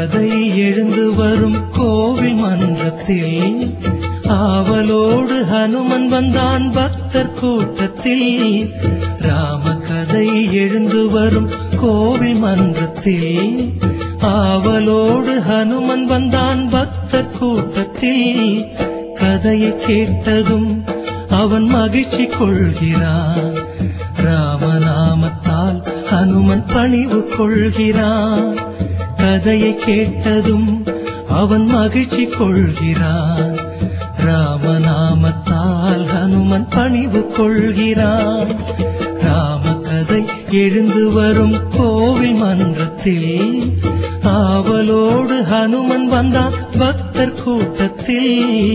கதை எழுந்து வரும் கோவில் மன்றத்தில் ஆவலோடு ஹனுமன் வந்தான் பக்தர் கூட்டத்தில் ராம கதை எழுந்து வரும் கோவில் மன்றத்தில் ஆவலோடு ஹனுமன் வந்தான் பக்தர் கூட்டத்தில் கதையை கேட்டதும் அவன் மகிழ்ச்சி கொள்கிறான் ராமநாமத்தால் ஹனுமன் பணிவு கொள்கிறான் கதையை கேட்டதும் அவன் மகிழ்ச்சி கொள்கிறான் ராமநாமத்தால் ஹனுமன் பணிவு கொள்கிறான் ராம கதை எழுந்து வரும் கோவில் மன்றத்தில் ஆவலோடு ஹனுமன் வந்தான் பக்தர் கூட்டத்தில்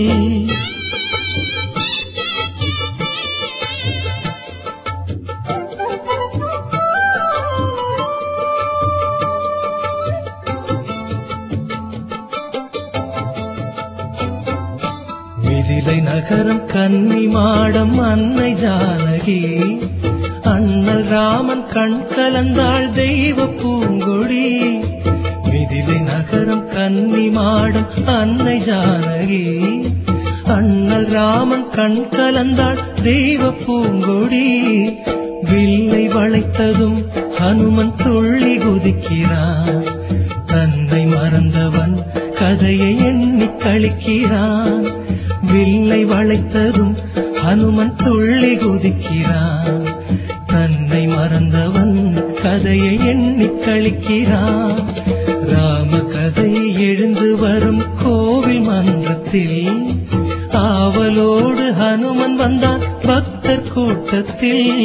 மிதிலை நகரம் கன்னி மாடம் அன்னை ஜானகி அண்ணல் ராமன் கண் கலந்தாள் தெய்வ பூங்கொடி மிதிலை நகரம் கன்னி மாடம் அன்னை ஜானகி அண்ணல் ராமன் கண் கலந்தாள் தெய்வ பூங்கொடி வில்லை வளைத்ததும் ஹனுமன் துள்ளி குதிக்கிறான் தன்னை மறந்தவன் கதையை எண்ணி கழிக்கிறான் வில்லை வளைத்ததும் ஹனுமன் துள்ளி குதிக்கிறான் தன்னை மறந்தவன் கதையை எண்ணி கழிக்கிறான் ராம கதை எழுந்து வரும் கோவில் மன்றத்தில் ஆவலோடு ஹனுமன் வந்தான் பக்தர் கூட்டத்தில்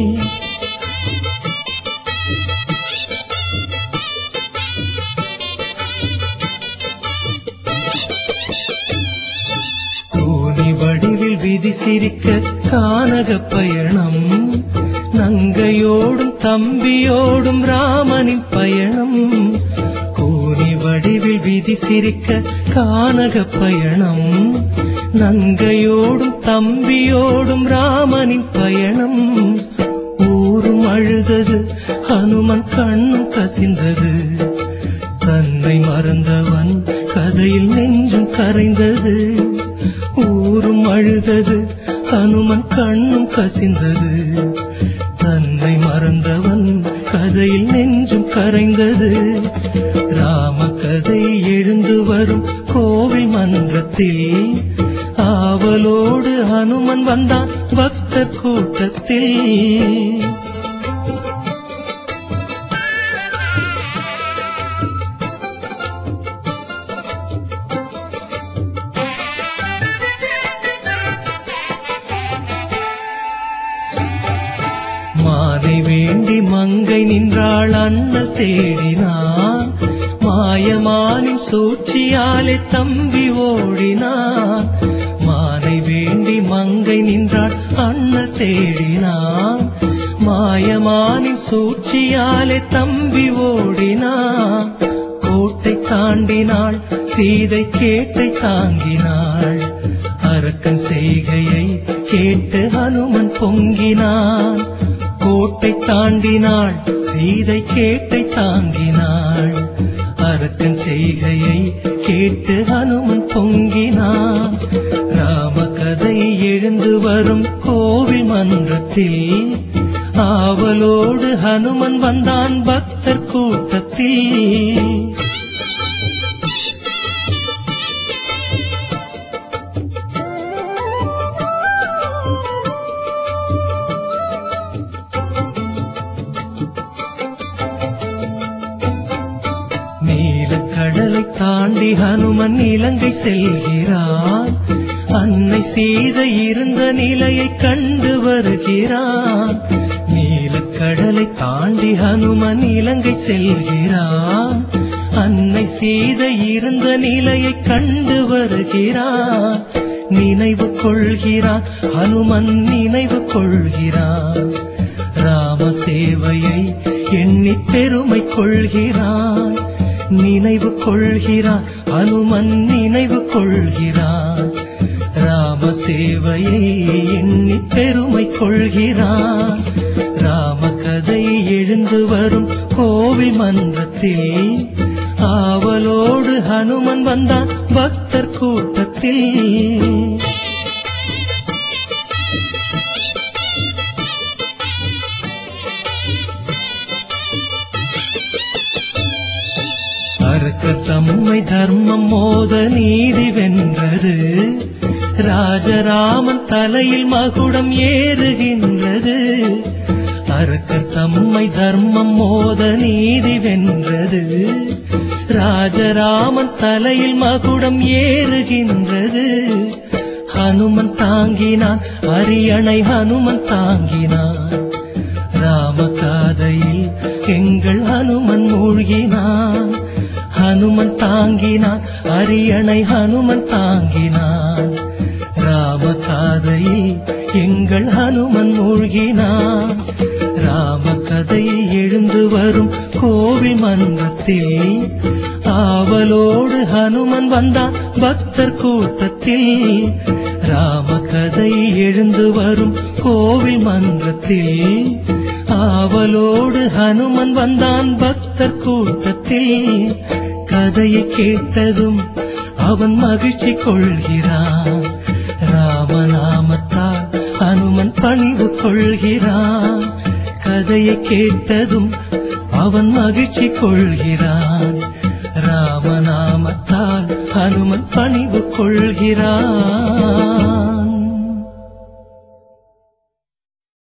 கூனி வடிவில் விதி சிரிக்க கானக பயணம் நங்கையோடும் தம்பியோடும் ராமனின் பயணம் கூனி வடிவில் விதி சிரிக்க கானக பயணம் நங்கையோடும் தம்பியோடும் ராமனின் பயணம் ஊரும் அழுதது ஹனுமன் கண்ணும் கசிந்தது தன்னை மறந்தவன் கதையில் நெஞ்சும் கரைந்தது ஊரும் அழுதது ஹனுமன் கண்ணும் கசிந்தது தன்னை மறந்தவன் கதையில் நெஞ்சும் கரைந்தது ராம கதை எழுந்து வரும் கோவில் மன்றத்தில் ஆவலோடு ஹனுமன் வந்தான் பக்தர் கூட்டத்தில் மானை வேண்டி மங்கை நின்றாள் அண்ணல் தேடினான் மாயமானின் சூழ்ச்சியாலே தம்பி ஓடினான் மானை வேண்டி மங்கை நின்றாள் அண்ணல் தேடினான் மாயமானின் சூழ்ச்சியாலே தம்பி ஓடினான் கோட்டை தாண்டினாள் சீதை கேட்டை தாங்கினாள் அரக்கன் செய்கையை கேட்டு ஹனுமன் பொங்கினான் கோட்டை தாண்டினாள் சீதை கேட்டை தாங்கினாள் அரக்கன் செய்கையை கேட்டு ஹனுமன் பொங்கினான் ராம கதை எழுந்து வரும் கோவில் மன்றத்தில் ஆவலோடு ஹனுமன் வந்தான் பக்தர் கூட்டத்தில் நீலக்கடலை தாண்டி ஹனுமன் இலங்கை செல்கிறான் அன்னை சீதை இருந்த நிலையை கண்டு வருகிறான் நீலக்கடலை தாண்டி ஹனுமன் இலங்கை செல்கிறான் அன்னை சீதை இருந்த நிலையை கண்டு வருகிறான் நினைவு கொள்கிறான் ஹனுமன் நினைவு கொள்கிறான் ராம சேவையை எண்ணி பெருமை கொள்கிறான் நினைவு கொள்கிறான் அனுமன் நினைவு கொள்கிறான் ராம சேவையை எண்ணி பெருமை கொள்கிறான் ராம கதை எழுந்து வரும் கோவில் மன்றத்தில் ஆவலோடு ஹனுமன் வந்தான் பக்தர் கூட்டத்தில் அறுக்க தம்மை தர்மம் மோத நீதி வென்றது ராஜராமன் தலையில் மகுடம் ஏறுகின்றது அறுக்கர் தம்மை தர்மம் மோத நீதி வென்றது ராஜராமன் தலையில் மகுடம் ஏறுகின்றது ஹனுமன் தாங்கினான் அரியணை ஹனுமன் தாங்கினான் ராமகாதையில் எங்கள் ஹனுமன் மூழ்கினான் ஹனுமன் தாங்கினான் அரியணை ஹனுமன் தாங்கினான் ராமகாதையில் எங்கள் ஹனுமன் மூழ்கினான் ராமகதையை எழுந்து வரும் கோவில் மன்றத்தில் ஆவலோடு ஹனுமன் வந்தான் பக்தர் கூட்டத்தில் ராமகதை எழுந்து வரும் கோவில் மன்றத்தில் ஆவலோடு ஹனுமன் வந்தான் பக்தர் கூட்டத்தில் கதையை கேட்டதும் அவன் மகிழ்ச்சி கொள்கிறான் ராமநாமத்தால் ஹனுமன் பணிவு கொள்கிறான் கதையை கேட்டதும் அவன் மகிழ்ச்சி கொள்கிறான் ராமநாமத்தால் ஹனுமன் பணிவு கொள்கிறான்